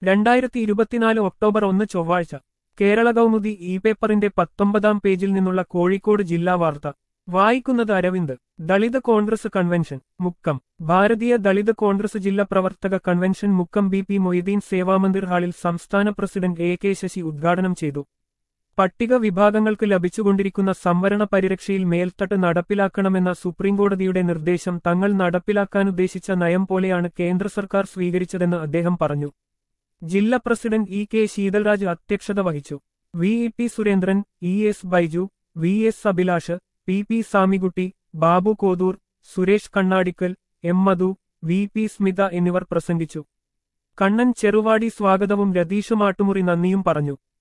രണ്ടായിരത്തി ഇരുപത്തിനാല് ഒക്ടോബർ ഒന്ന് ചൊവ്വാഴ്ച കേരള കൗമുദി ഇ പേപ്പറിന്റെ പത്തൊമ്പതാം പേജിൽ നിന്നുള്ള കോഴിക്കോട് ജില്ലാ വാർത്ത വായിക്കുന്നത് Aravind Dalit Congress convention Mukkam Bharatiya Dalit Congress ജില്ലാ പ്രവർത്തക convention Mukkam B P Moideen Sevamandir ഹാളിൽ സംസ്ഥാന പ്രസിഡന്റ് എ കെ ശശി ഉദ്ഘാടനം ചെയ്തു പട്ടിക വിഭാഗങ്ങൾക്ക് ലഭിച്ചുകൊണ്ടിരിക്കുന്ന സംവരണ പരിരക്ഷയിൽ മേൽത്തട്ട് നടപ്പിലാക്കണമെന്ന സുപ്രീംകോടതിയുടെ നിർദ്ദേശം തങ്ങൾ നടപ്പിലാക്കാനുദ്ദേശിച്ച നയം പോലെയാണ് കേന്ദ്ര സർക്കാർ സ്വീകരിച്ചതെന്ന് അദ്ദേഹം പറഞ്ഞു ജില്ലാ പ്രസിഡന്റ് ഇ കെ ശീതൽരാജ് അധ്യക്ഷത വഹിച്ചു V E T Surendran E S Baiju V S Abhilash P P Samikutty Babu Kothur Suresh Kannadikkal M Madhu V P Smitha എന്നിവർ പ്രസംഗിച്ചു കണ്ണൻ ചെറുവാടി സ്വാഗതവും രതീഷ് മാട്ടുമുറി നന്ദിയും പറഞ്ഞു